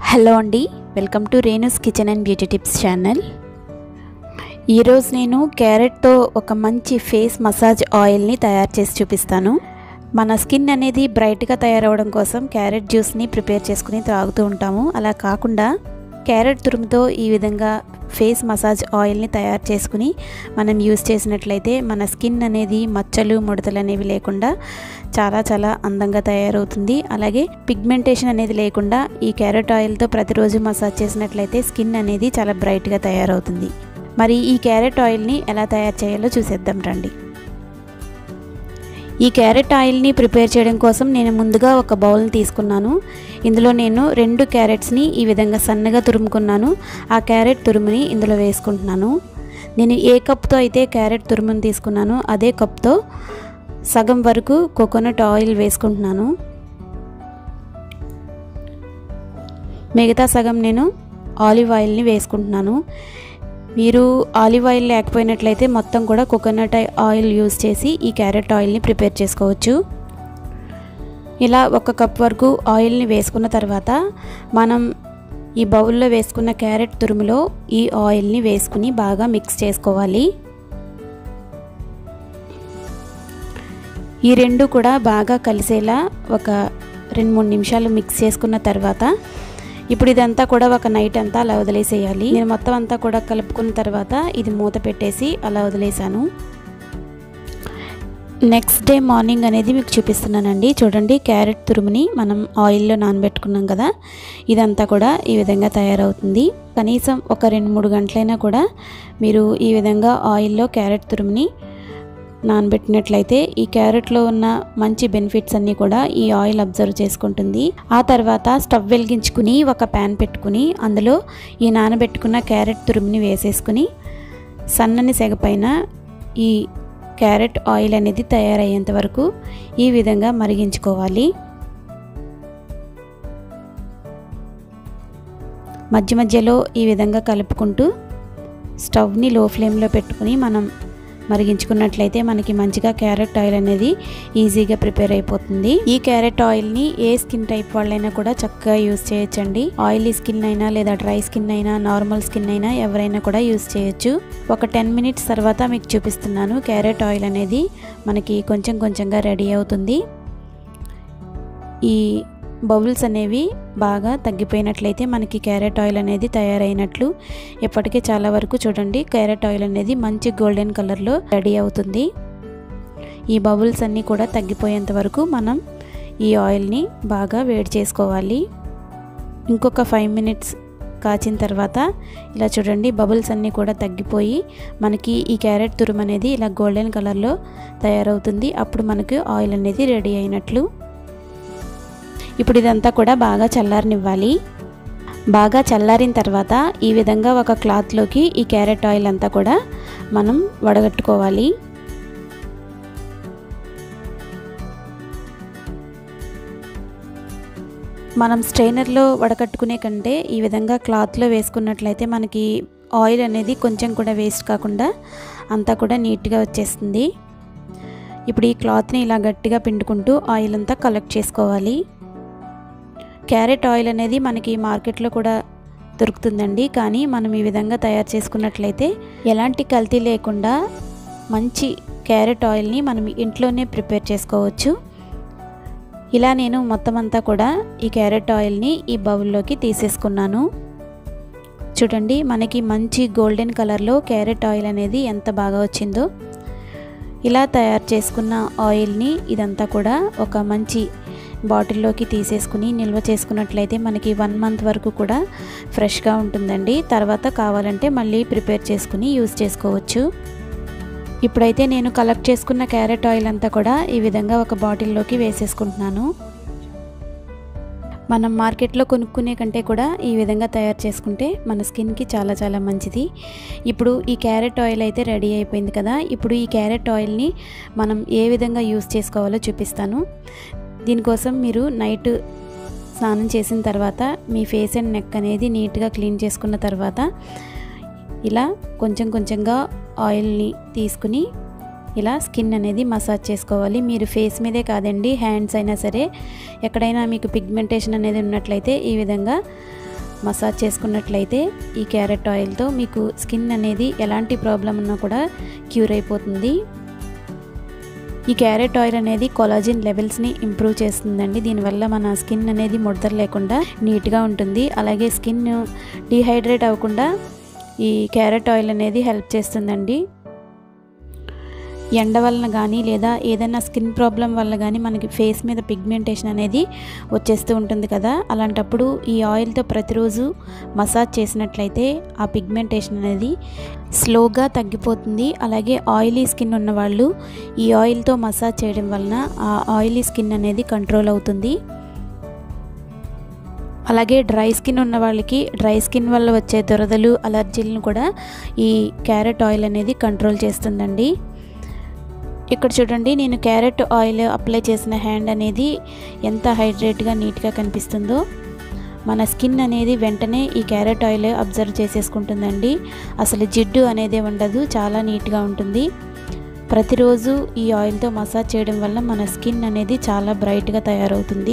hello అండి welcome to Renu's kitchen and beauty tips channel ఈరోజు నేను క్యారెట్తో ఒక మంచి ఫేస్ మసాజ్ ఆయిల్ని తయారు చేసి చూపిస్తాను మన స్కిన్ అనేది బ్రైట్గా తయారవడం కోసం క్యారెట్ జ్యూస్ని ప్రిపేర్ చేసుకుని తాగుతూ ఉంటాము అలా కాకుండా క్యారెట్ తురుముతో ఈ విధంగా ఫేస్ మసాజ్ ఆయిల్ని తయారు చేసుకుని మనం యూస్ చేసినట్లయితే మన స్కిన్ అనేది మచ్చలు ముడతలు అనేవి లేకుండా చాలా చాలా అందంగా తయారవుతుంది అలాగే పిగ్మెంటేషన్ అనేది లేకుండా ఈ క్యారెట్ ఆయిల్తో ప్రతిరోజు మసాజ్ చేసినట్లయితే స్కిన్ అనేది చాలా బ్రైట్గా తయారవుతుంది మరి ఈ క్యారెట్ ఆయిల్ని ఎలా తయారు చేయాలో చూసేద్దాం రండి ఈ క్యారెట్ ఆయిల్ని ప్రిపేర్ చేయడం కోసం నేను ముందుగా ఒక బౌల్ని తీసుకున్నాను ఇందులో నేను రెండు క్యారెట్స్ని ఈ విధంగా సన్నగా తురుముకున్నాను ఆ క్యారెట్ తురుముని ఇందులో వేసుకుంటున్నాను నేను ఏ కప్తో అయితే క్యారెట్ తురుముని తీసుకున్నానో అదే కప్తో సగం వరకు కోకోనట్ ఆయిల్ వేసుకుంటున్నాను మిగతా సగం నేను ఆలివ్ ఆయిల్ని వేసుకుంటున్నాను మీరు ఆలివ్ ఆయిల్ లేకపోయినట్లయితే మొత్తం కూడా కోకోనట్ ఆయిల్ యూస్ చేసి ఈ క్యారెట్ ఆయిల్ని ప్రిపేర్ చేసుకోవచ్చు ఇలా ఒక కప్ వరకు ఆయిల్ని వేసుకున్న తర్వాత మనం ఈ బౌల్లో వేసుకున్న క్యారెట్ తురుములో ఈ ఆయిల్ని వేసుకుని బాగా మిక్స్ చేసుకోవాలి ఈ రెండు కూడా బాగా కలిసేలా ఒక రెండు మూడు నిమిషాలు మిక్స్ చేసుకున్న తర్వాత ఇప్పుడు ఇదంతా కూడా ఒక నైట్ అంతా అలా వదిలేసేయాలి నేను మొత్తం అంతా కూడా కలుపుకున్న తర్వాత ఇది మూత పెట్టేసి అలా వదిలేసాను నెక్స్ట్ డే మార్నింగ్ అనేది మీకు చూపిస్తున్నానండి చూడండి క్యారెట్ తురుముని మనం ఆయిల్లో నానబెట్టుకున్నాం కదా ఇదంతా కూడా ఈ విధంగా తయారవుతుంది కనీసం ఒక రెండు మూడు గంటలైనా కూడా మీరు ఈ విధంగా ఆయిల్లో క్యారెట్ తురుముని నానబెట్టినట్లయితే ఈ క్యారెట్లో ఉన్న మంచి బెనిఫిట్స్ అన్నీ కూడా ఈ ఆయిల్ అబ్జర్వ్ చేసుకుంటుంది ఆ తర్వాత స్టవ్ వెలిగించుకుని ఒక ప్యాన్ పెట్టుకుని అందులో ఈ నానబెట్టుకున్న క్యారెట్ తురుముని వేసేసుకుని సన్నని సెగ పైన ఈ క్యారెట్ ఆయిల్ అనేది తయారయ్యేంత వరకు ఈ విధంగా మరిగించుకోవాలి మధ్య మధ్యలో ఈ విధంగా కలుపుకుంటూ స్టవ్ని లో ఫ్లేమ్లో పెట్టుకుని మనం మరిగించుకున్నట్లయితే మనకి మంచిగా క్యారెట్ ఆయిల్ అనేది ఈజీగా ప్రిపేర్ అయిపోతుంది ఈ క్యారెట్ ఆయిల్ని ఏ స్కిన్ టైప్ వాళ్ళైనా కూడా చక్కగా యూస్ చేయొచ్చండి ఆయిలీ స్కిన్ అయినా లేదా డ్రై స్కిన్ అయినా నార్మల్ స్కిన్ అయినా ఎవరైనా కూడా యూస్ చేయొచ్చు ఒక టెన్ మినిట్స్ తర్వాత మీకు చూపిస్తున్నాను క్యారెట్ ఆయిల్ అనేది మనకి కొంచెం కొంచెంగా రెడీ అవుతుంది ఈ బబుల్స్ అనేవి బాగా తగ్గిపోయినట్లయితే మనకి క్యారెట్ ఆయిల్ అనేది తయారైనట్లు ఇప్పటికే చాలా వరకు చూడండి క్యారెట్ ఆయిల్ అనేది మంచి గోల్డెన్ కలర్లో రెడీ అవుతుంది ఈ బబుల్స్ అన్నీ కూడా తగ్గిపోయేంత వరకు మనం ఈ ఆయిల్ని బాగా వేడి చేసుకోవాలి ఇంకొక ఫైవ్ మినిట్స్ కాచిన తర్వాత ఇలా చూడండి బబుల్స్ అన్నీ కూడా తగ్గిపోయి మనకి ఈ క్యారెట్ తురుము అనేది ఇలా గోల్డెన్ కలర్లో తయారవుతుంది అప్పుడు మనకు ఆయిల్ అనేది రెడీ అయినట్లు ఇప్పుడు ఇదంతా కూడా బాగా చల్లారనివ్వాలి బాగా చల్లారిన తర్వాత ఈ విధంగా ఒక క్లాత్లోకి ఈ క్యారెట్ ఆయిల్ అంతా కూడా మనం వడగట్టుకోవాలి మనం స్ట్రైనర్లో వడకట్టుకునే కంటే ఈ విధంగా క్లాత్లో వేసుకున్నట్లయితే మనకి ఆయిల్ అనేది కొంచెం కూడా వేస్ట్ కాకుండా అంతా కూడా నీట్గా వచ్చేస్తుంది ఇప్పుడు ఈ క్లాత్ని ఇలా గట్టిగా పిండుకుంటూ ఆయిల్ అంతా కలెక్ట్ చేసుకోవాలి క్యారెట్ ఆయిల్ అనేది మనకి మార్కెట్లో కూడా దొరుకుతుందండి కానీ మనం ఈ విధంగా తయారు చేసుకున్నట్లయితే ఎలాంటి కల్తీ లేకుండా మంచి క్యారెట్ ఆయిల్ని మనం ఇంట్లోనే ప్రిపేర్ చేసుకోవచ్చు ఇలా నేను మొత్తం అంతా కూడా ఈ క్యారెట్ ఆయిల్ని ఈ బౌల్లోకి తీసేసుకున్నాను చూడండి మనకి మంచి గోల్డెన్ కలర్లో క్యారెట్ ఆయిల్ అనేది ఎంత బాగా వచ్చిందో ఇలా తయారు చేసుకున్న ఆయిల్ని ఇదంతా కూడా ఒక మంచి బాటిల్లోకి తీసేసుకుని నిల్వ చేసుకున్నట్లయితే మనకి వన్ మంత్ వరకు కూడా ఫ్రెష్గా ఉంటుందండి తర్వాత కావాలంటే మళ్ళీ ప్రిపేర్ చేసుకుని యూస్ చేసుకోవచ్చు ఇప్పుడైతే నేను కలెక్ట్ చేసుకున్న క్యారెట్ ఆయిల్ అంతా కూడా ఈ విధంగా ఒక బాటిల్లోకి వేసేసుకుంటున్నాను మనం మార్కెట్లో కొనుక్కునే కంటే కూడా ఈ విధంగా తయారు చేసుకుంటే మన స్కిన్కి చాలా చాలా మంచిది ఇప్పుడు ఈ క్యారెట్ ఆయిల్ అయితే రెడీ అయిపోయింది కదా ఇప్పుడు ఈ క్యారెట్ ఆయిల్ని మనం ఏ విధంగా యూస్ చేసుకోవాలో చూపిస్తాను దీనికోసం మీరు నైట్ స్నానం చేసిన తర్వాత మీ ఫేస్ అండ్ నెక్ అనేది నీట్గా క్లీన్ చేసుకున్న తర్వాత ఇలా కొంచెం కొంచెంగా ఆయిల్ని తీసుకుని ఇలా స్కిన్ అనేది మసాజ్ చేసుకోవాలి మీరు ఫేస్ మీదే కాదండి హ్యాండ్స్ అయినా సరే ఎక్కడైనా మీకు పిగ్మెంటేషన్ అనేది ఉన్నట్లయితే ఈ విధంగా మసాజ్ చేసుకున్నట్లయితే ఈ క్యారెట్ ఆయిల్తో మీకు స్కిన్ అనేది ఎలాంటి ప్రాబ్లం ఉన్నా కూడా క్యూర్ అయిపోతుంది ఈ క్యారెట్ ఆయిల్ అనేది కొలాజిన్ లెవెల్స్ని ఇంప్రూవ్ చేస్తుందండి దీనివల్ల మన స్కిన్ అనేది ముడతలు లేకుండా నీట్గా ఉంటుంది అలాగే స్కిన్ డీహైడ్రేట్ అవ్వకుండా ఈ క్యారెట్ ఆయిల్ అనేది హెల్ప్ చేస్తుందండి ఎండ వలన కానీ లేదా ఏదైనా స్కిన్ ప్రాబ్లం వల్ల కానీ మనకి ఫేస్ మీద పిగ్మెంటేషన్ అనేది వచ్చేస్తూ ఉంటుంది కదా అలాంటప్పుడు ఈ ఆయిల్తో ప్రతిరోజు మసాజ్ చేసినట్లయితే ఆ పిగ్మెంటేషన్ అనేది స్లోగా తగ్గిపోతుంది అలాగే ఆయిలీ స్కిన్ ఉన్నవాళ్ళు ఈ ఆయిల్తో మసాజ్ చేయడం వలన ఆ ఆయిలీ స్కిన్ అనేది కంట్రోల్ అవుతుంది అలాగే డ్రై స్కిన్ ఉన్న వాళ్ళకి డ్రై స్కిన్ వల్ల వచ్చే దురదలు అలర్జీలను కూడా ఈ క్యారెట్ ఆయిల్ అనేది కంట్రోల్ చేస్తుందండి ఇక్కడ చూడండి నేను క్యారెట్ ఆయిల్ అప్లై చేసిన హ్యాండ్ అనేది ఎంత హైడ్రేట్గా నీట్గా కనిపిస్తుందో మన స్కిన్ అనేది వెంటనే ఈ క్యారెట్ ఆయిల్ అబ్జర్వ్ చేసేసుకుంటుందండి అసలు జిడ్డు అనేది ఉండదు చాలా నీట్గా ఉంటుంది ప్రతిరోజు ఈ ఆయిల్తో మసాజ్ చేయడం వల్ల మన స్కిన్ అనేది చాలా బ్రైట్గా తయారవుతుంది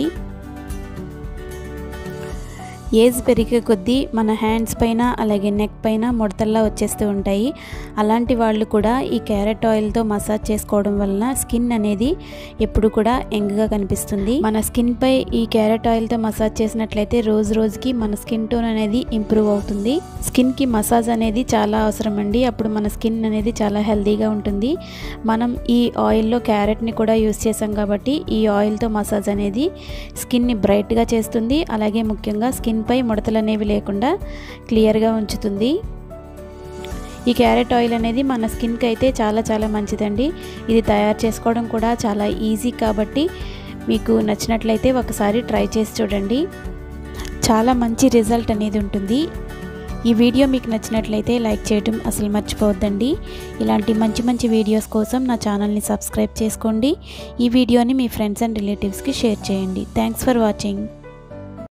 ఏజ్ పెరిగే కొద్దీ మన హ్యాండ్స్ పైన అలాగే నెక్ పైన ముడతల్లా వచ్చేస్తూ ఉంటాయి అలాంటి వాళ్ళు కూడా ఈ క్యారెట్ ఆయిల్తో మసాజ్ చేసుకోవడం వలన స్కిన్ అనేది ఎప్పుడు కూడా యంగ్గా కనిపిస్తుంది మన స్కిన్ పై ఈ క్యారెట్ ఆయిల్తో మసాజ్ చేసినట్లయితే రోజు రోజుకి మన స్కిన్ టోన్ అనేది ఇంప్రూవ్ అవుతుంది స్కిన్కి మసాజ్ అనేది చాలా అవసరం అండి అప్పుడు మన స్కిన్ అనేది చాలా హెల్తీగా ఉంటుంది మనం ఈ ఆయిల్లో క్యారెట్ని కూడా యూస్ చేసాం కాబట్టి ఈ ఆయిల్తో మసాజ్ అనేది స్కిన్ని బ్రైట్గా చేస్తుంది అలాగే ముఖ్యంగా స్కిన్ పై ముడతలు అనేవి లేకుండా క్లియర్గా ఉంచుతుంది ఈ క్యారెట్ ఆయిల్ అనేది మన స్కిన్కి అయితే చాలా చాలా మంచిదండి ఇది తయారు చేసుకోవడం కూడా చాలా ఈజీ కాబట్టి మీకు నచ్చినట్లయితే ఒకసారి ట్రై చేసి చూడండి చాలా మంచి రిజల్ట్ అనేది ఉంటుంది ఈ వీడియో మీకు నచ్చినట్లయితే లైక్ చేయడం అసలు మర్చిపోవద్దండి ఇలాంటి మంచి మంచి వీడియోస్ కోసం నా ఛానల్ని సబ్స్క్రైబ్ చేసుకోండి ఈ వీడియోని మీ ఫ్రెండ్స్ అండ్ రిలేటివ్స్కి షేర్ చేయండి థ్యాంక్స్ ఫర్ వాచింగ్